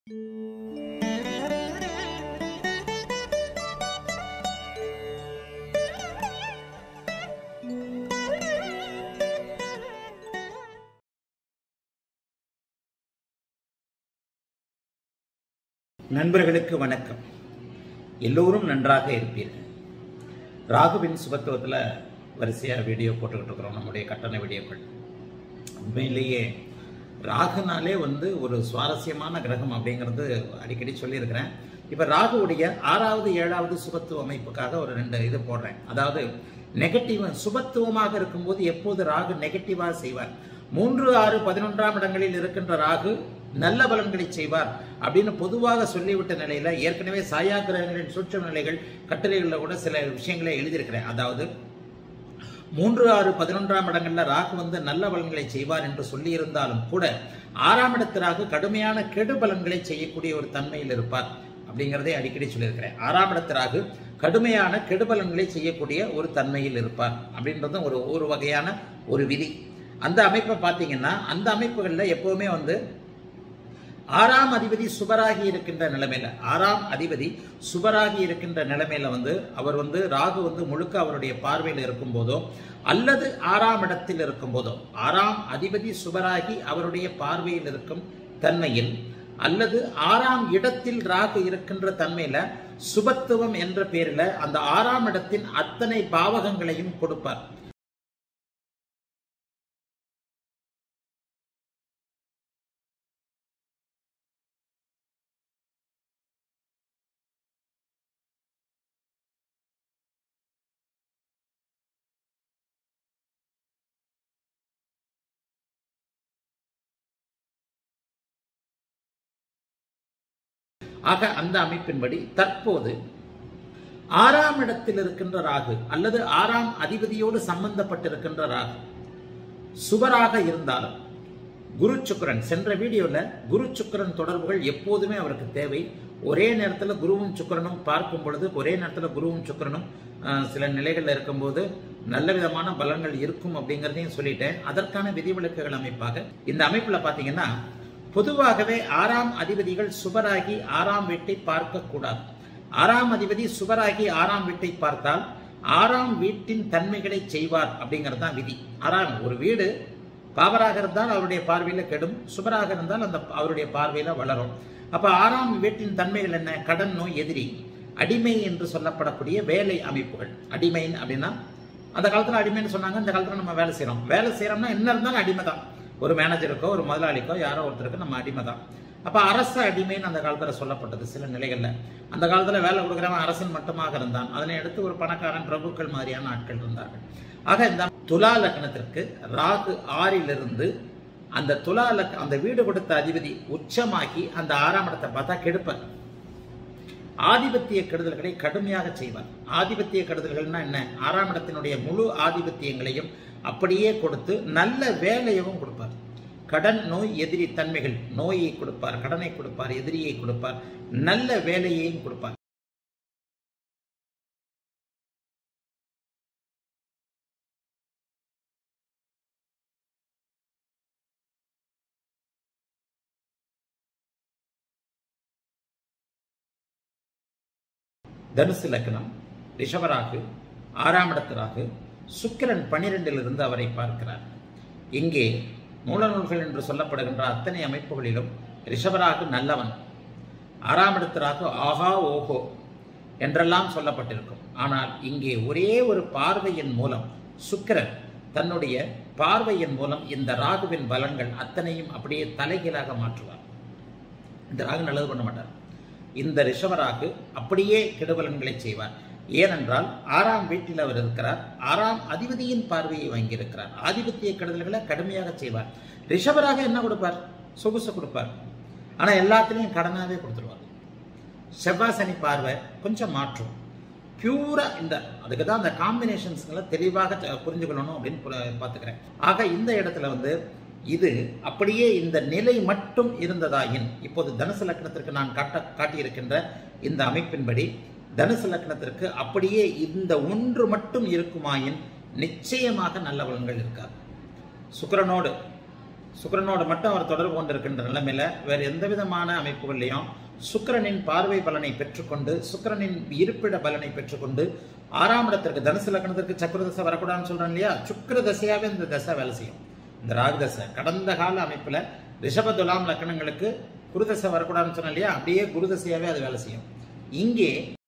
நண்பர்களுக்கு வணக்கம் எல்லோரும் நன்றாக இருப்பீர்கள் ராகுவின் சுபத்துவத்தில் வரிசையாக வீடியோ போட்டுக்கிட்டு இருக்கிறோம் நம்முடைய கட்டண வீடியோக்கள் உண்மையிலேயே ராகுனாலே வந்து ஒரு சுவாரஸ்யமான கிரகம் அப்படிங்கிறது அடிக்கடி சொல்லியிருக்கிறேன் இப்போ ராகுவுடைய ஆறாவது ஏழாவது சுபத்துவ அமைப்புக்காக ஒரு ரெண்டு இது போடுறேன் அதாவது நெகட்டிவ் சுபத்துவமாக இருக்கும்போது எப்போது ராகு நெகட்டிவாக செய்வார் மூன்று ஆறு பதினொன்றாம் இடங்களில் இருக்கின்ற ராகு நல்ல பலன்களை செய்வார் அப்படின்னு பொதுவாக சொல்லிவிட்ட நிலையில ஏற்கனவே சாயா கிரகங்களின் சூட்சம நிலைகள் கட்டுரைகளில் கூட சில விஷயங்களை எழுதியிருக்கிறேன் அதாவது மூன்று ஆறு பதினொன்றாம் இடங்கள்ல ராகு வந்து நல்ல பலன்களை செய்வார் என்று சொல்லி இருந்தாலும் கூட ஆறாம் இடத்து ராகு கடுமையான கெடு பலன்களை செய்யக்கூடிய ஒரு தன்மையில் இருப்பார் அப்படிங்கிறதை அடிக்கடி சொல்லியிருக்கிறேன் ஆறாம் இடத்து ராகு கடுமையான கெடுபலன்களை செய்யக்கூடிய ஒரு தன்மையில் இருப்பார் அப்படின்றதும் ஒரு ஒரு வகையான ஒரு விதி அந்த அமைப்பை பார்த்தீங்கன்னா அந்த அமைப்புகளில் எப்பவுமே வந்து ஆறாம் அதிபதி சுபராகி இருக்கின்ற நிலைமையில ஆறாம் அதிபதி சுபராகி இருக்கின்ற நிலைமையில வந்து அவர் வந்து ராகு வந்து முழுக்க அவருடைய பார்வையில் இருக்கும் போதோ அல்லது ஆறாம் இடத்தில் இருக்கும் போதோ ஆறாம் அதிபதி சுபராகி அவருடைய பார்வையில் இருக்கும் தன்மையில் அல்லது ஆறாம் இடத்தில் ராகு இருக்கின்ற தன்மையில சுபத்துவம் என்ற பேரில் அந்த ஆறாம் இடத்தின் அத்தனை பாவகங்களையும் கொடுப்பார் ஆக அந்த அமைப்பின்படி தற்போது ஆறாம் இடத்தில் இருக்கின்ற ராகு அல்லது ஆறாம் அதிபதியோடு சம்பந்தப்பட்டிருக்கின்ற ராகு சுபராக இருந்தாலும் குரு சுக்கரன் சென்ற வீடியோல குரு சுக்கரன் தொடர்புகள் எப்போதுமே அவருக்கு தேவை ஒரே நேரத்தில் குருவும் சுக்கரனும் பார்க்கும் பொழுது ஒரே நேரத்தில் குருவும் சுக்கரனும் அஹ், சில நிலைகளில் இருக்கும்போது நல்ல விதமான பலன்கள் இருக்கும் அப்படிங்கிறதையும் சொல்லிட்டேன் அதற்கான விதிவிலக்குகள் அமைப்பாக இந்த அமைப்பில் பார்த்தீங்கன்னா பொதுவாகவே ஆறாம் அதிபதிகள் சுபராகி ஆறாம் வீட்டை பார்க்க கூடாது ஆறாம் அதிபதி சுபராகி ஆறாம் வீட்டை பார்த்தால் ஆறாம் வீட்டின் தன்மைகளை செய்வார் அப்படிங்கிறது தான் விதி ஆறாம் ஒரு வீடு பாவராக இருந்தால் அவருடைய பார்வையில கெடும் சுபராக இருந்தால் அந்த அவருடைய பார்வையில வளரும் அப்ப ஆறாம் வீட்டின் தன்மைகள் என்ன கடன் நோய் எதிரி அடிமை என்று சொல்லப்படக்கூடிய வேலை அமைப்புகள் அடிமை அப்படின்னா அந்த காலத்துல அடிமைன்னு சொன்னாங்க இந்த காலத்துல நம்ம வேலை செய்றோம் வேலை செய்யறோம்னா என்ன இருந்தாலும் அடிமை தான் ஒரு மேனேஜருக்கோ ஒரு முதலாளிக்கோ யாரோ ஒருத்தருக்கு நம்ம அடிமை தான் அப்ப அரச அடிமைன்னு அந்த காலத்துல சொல்லப்பட்டது சில நிலைகள்ல அந்த காலத்துல வேலை கொடுக்குறவன் அரசன் மட்டுமாக இருந்தான் அதனை அடுத்து ஒரு பணக்காரன் பிரபுக்கள் மாதிரியான ஆட்கள் இருந்தார்கள் ஆக இந்த துலா லக்னத்திற்கு ராகு ஆறிலிருந்து அந்த துலா லக் அந்த வீடு கொடுத்த அதிபதி உச்சமாகி அந்த ஆறாம் இடத்தை பார்த்தா கெடுப்பார் ஆதிபத்திய கெடுதல்களை கடுமையாக செய்வார் ஆதிபத்திய கெடுதல்கள்னா என்ன ஆறாம் இடத்தினுடைய முழு ஆதிபத்தியங்களையும் அப்படியே கொடுத்து நல்ல வேலையவும் கொடுப்பார் கடன் நோய் எதிரி தன்மைகள் நோயை கொடுப்பார் கடனை கொடுப்பார் எதிரியை கொடுப்பார் நல்ல வேலையையும் கொடுப்பார் தனுசு லக்னம் ரிஷபராகு ஆறாம் இடத்து ராகு சுக்கிரன் பனிரெண்டிலிருந்து அவரை பார்க்கிறார் இங்கே மூலநூல்கள் என்று சொல்லப்படுகின்ற அத்தனை அமைப்புகளிலும் ரிஷபராகு நல்லவன் ஆறாம் இடத்து ராகு ஆஹா ஓஹோ என்றெல்லாம் சொல்லப்பட்டிருக்கும் ஆனால் இங்கே ஒரே ஒரு பார்வையின் மூலம் சுக்கிரன் தன்னுடைய பார்வையின் மூலம் இந்த ராகுவின் பலன்கள் அத்தனையும் அப்படியே தலைகீழாக மாற்றுவார் இந்த ராகு நல்லது பண்ண மாட்டார் இந்த ரிஷபராகு அப்படியே கெடுபலன்களை செய்வார் ஏனென்றால் ஆறாம் வீட்டில் அவர் இருக்கிறார் ஆறாம் அதிபதியின் பார்வையை வாங்கியிருக்கிறார் ஆதிபத்திய கெடுதல்களை கடுமையாக செய்வார் ரிஷபராக என்ன கொடுப்பார் சொகுசு கொடுப்பார் ஆனா எல்லாத்துலேயும் கடனாவே கொடுத்துருவார் செவ்வாய் சனி பார்வை கொஞ்சம் மாற்றும் பியூரா இந்த அதுக்கு தான் அந்த காம்பினேஷன்ஸ்களை தெளிவாக தெ- புரிஞ்சுக்கணும் அப்படின்னு புர- பார்த்துக்கிறேன் ஆக இந்த இடத்துல வந்து இது அப்படியே இந்த நிலை மட்டும் இருந்ததாயின் இப்போது தனுசு லக்னத்திற்கு நான் காட்ட காட்டியிருக்கின்ற இந்த அமைப்பின்படி தனுசு லக்னத்திற்கு அப்படியே இந்த ஒன்று மட்டும் இருக்குமாயின் நிச்சயமாக நல்ல பலன்கள் இருக்காது சுக்கிரனோடு சுக்கிரனோட மட்டும் அவர் தொடர்பு கொண்டிருக்கின்ற நிலைமையில வேற எந்த விதமான அமைப்புகள்லையும் சுக்கிரனின் பார்வை பலனை பெற்றுக்கொண்டு சுக்கிரனின் இருப்பிட பலனை பெற்றுக்கொண்டு ஆறாம் இடத்திற்கு தனுசு லக்னத்திற்கு சக்கர தசை வரக்கூடாதுன்னு சொல்றேன் இல்லையா சுக்கிர தசையாவே இந்த தசை வேலை செய்யும் இந்த ராகு தசை கடந்த கால அமைப்புல ரிஷப துலாம் லக்னங்களுக்கு குரு தசை வரக்கூடாதுன்னு சொன்னேன் இல்லையா அப்படியே குரு தசையாவே அது வேலை செய்யும் இங்கே